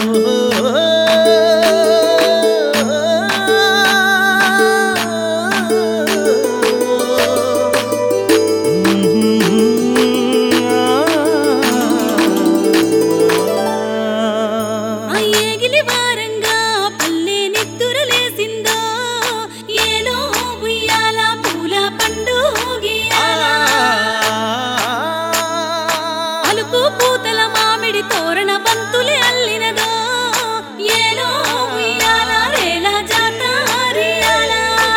ఆ ఏగిలి వారంగా పల్లె నిద్దురలేసిందో ఏలో ఉయ్యాల పూల పండు అలుపు పూతల మామిడి తోరణ బంతులే అల్లినదో ఏలో ఉయ్యాల రేల జాతారియాల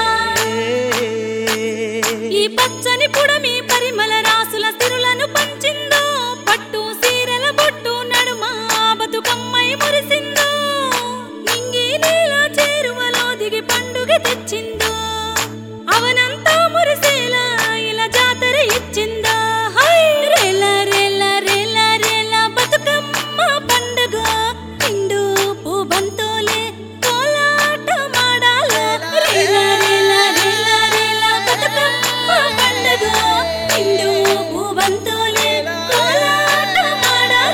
ఈ పచ్చని పుడమి పరిమళ రాసుల సిరులను పంచిందో పట్టు సీరల బొట్టు నడుమ బతుకమ్మై మురిసిందో నింగి నీల చేరువలో దిగి పండుగ తెచ్చిందో అవనంతా మురిసేలా ఇలా జాతర ఇచ్చిందా హై! రేల రేల రేల రేల బతుకమ్మ పండుగ నిండు పూబంతోలే కోలాట మాడాల రేల రేల రేల రేల బతుకమ్మ పండుగ నిండు పూబంతోలే కోలాట మాడాల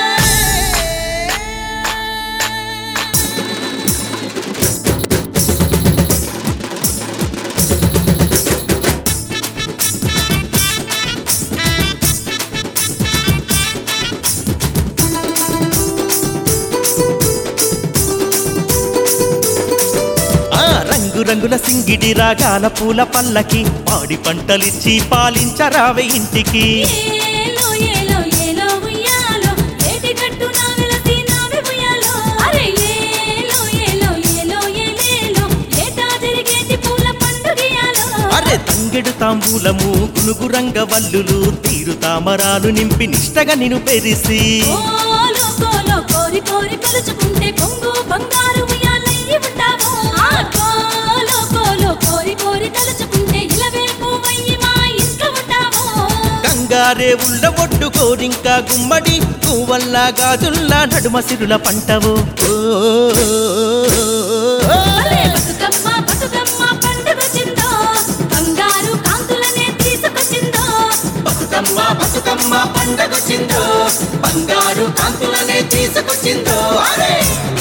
ఆ రంగు రంగుల సింగిడి రాగాల పూల పల్లకి పాడి పంటలిచ్చి పాలించరావే ఇంటికి ఏలో ఏలో ఏలో ఉయ్యాలో ఏటి కట్టు నా వెలసి నావే ఉయ్యాలో అరే ఏలో ఏలో ఏలో ఏలేలో ఏటా జరిగేటి పూల పండుగయాలో అరే తంగెడు తాంబూలము గునుగు రంగ వల్లులు తీరు తామరాలు నింపి నిష్టగా నిన్ను పెరిసి ఓలో కోలో కోరి కోరి కొలుచుకుంటే కొంగు బంగారు ఉయ్యాలయ్యి ఉంటావు ఆ కోలో కోలో కోరి కోరి తలుచుకుంటే ఇలవే పువ్వయ్యి మా ఇంట్లో ఉంటావు గంగారే ఉళ్ళ ఒడ్డు కోరింకా గుమ్మడి పువ్వల్ల గాజుల్లా నడుమ సిరుల పంటవు ఓ, భలే బతుకమ్మ బతుకమ్మ పండుగొచ్చిందో బంగారు కాంతులనే తీసుకొచ్చిందో బతుకమ్మ బతుకమ్మ పండగొచ్చిందో బంగారు కాంతులనే తీసుకొచ్చిందో అరే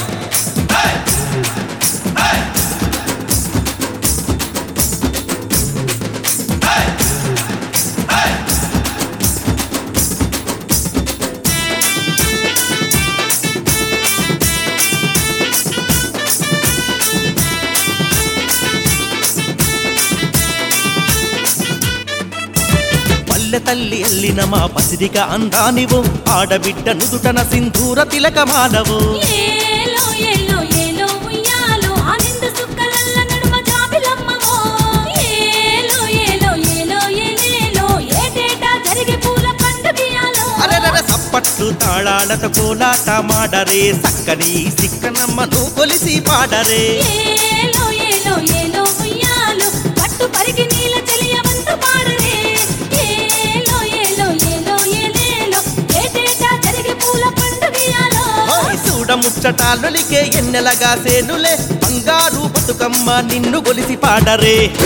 పల్లె తల్లి ఎల్లిన మా పసిరిక అందానివు ఆడబిడ్డ నుదుటన సింధూర తిలకమానవు ఏలో ఏలో ఏలో ఉయ్యాలో ఆ నిండు సుక్కలల్ల నడుమ జాబిలమ్మవో ఏలో ఏలో ఏలో ఏలేలో ఏటేటా జరిగే పూల పండుగయాలో అరెరర సప్పట్లు తాళాలత కోలాట మాడరే సక్కని సిక్కనమ్మను కొలిసి పాడరే ఏలో ఏలో ఏలో ఉయ్యాలో పట్టు పరిగి నీల చెలియవంత పాడరే ఏలో ఏలో ఏలో ఏలేలో ఏటేటా జరిగే పూల పండుగయాలో ఓయ్ చూడ ముచ్చటాలులికే ఎన్నెలగా సేనులే బంగారు బతుకమ్మ నిన్ను గొలిసి పాడరే ఓ,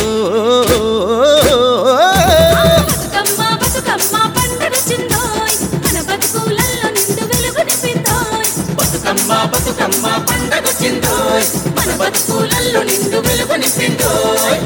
బతుకమ్మ బతుకమ్మ పండుగొచ్చిందోయ్ మన బతుకులల్లో నిండు వెలుగు నింపిందోయ్ బతుకమ్మ బతుకమ్మ పండగొచ్చిందోయ్ మన బతుకులల్లో నిండు వెలుగు నింపిందోయ్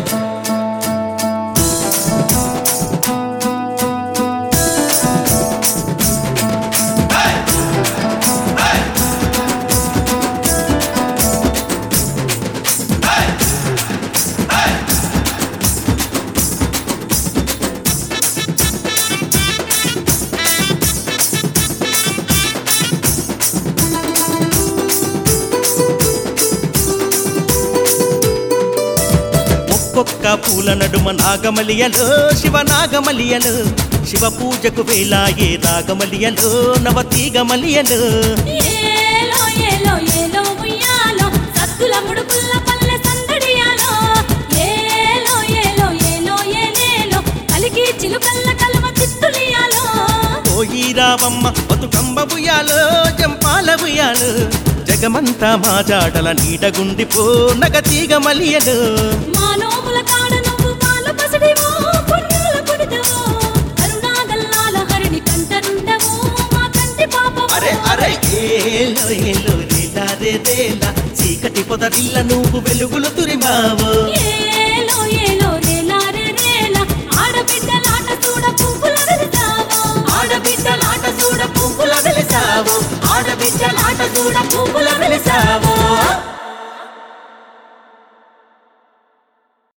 ఒక్కొక్క పూల నడుమ నాగమలియలు శివ నాగమలియలు శివ పూజకు వేలాయే నాగమలియలు నవతీగమలియలు ఏలో ఏలో ఏలో ఉయ్యాలో సత్తుల ముడుకుల్ల పల్లె సందడియాలో ఏలో ఏలో ఏలో ఏలేలో కలికి చిలుకల్ల కలవ చిత్తులియాలో పోయి రావమ్మ బతుకమ్మ బుయాలు జంపాల బుయాలు జగమంతా మా జాడల నీడగుండిపో నగతీగ మలియలు మా నోముల కాడ నువ్వు పాలు పసిడివో పుణ్యాల పుడితవో కరుణాగల్లాల హరిణి కంటనుండవో మా కంటి పాపవో అరే అరే ఏలో ఏలో లీల రే రేల చీకటి పొదరిల్ల నువ్వు వెలుగులు తురిమావో ఏలో ఏలో రేలారే రేల ఆడబిడ్డలాట చూడ పువ్వుల వెలిసావో ఆడబిడ్డలాట చూడ పువ్వుల వెలిసావు ఆడబిడ్డలాట చూడ పువ్వుల వెలిసావు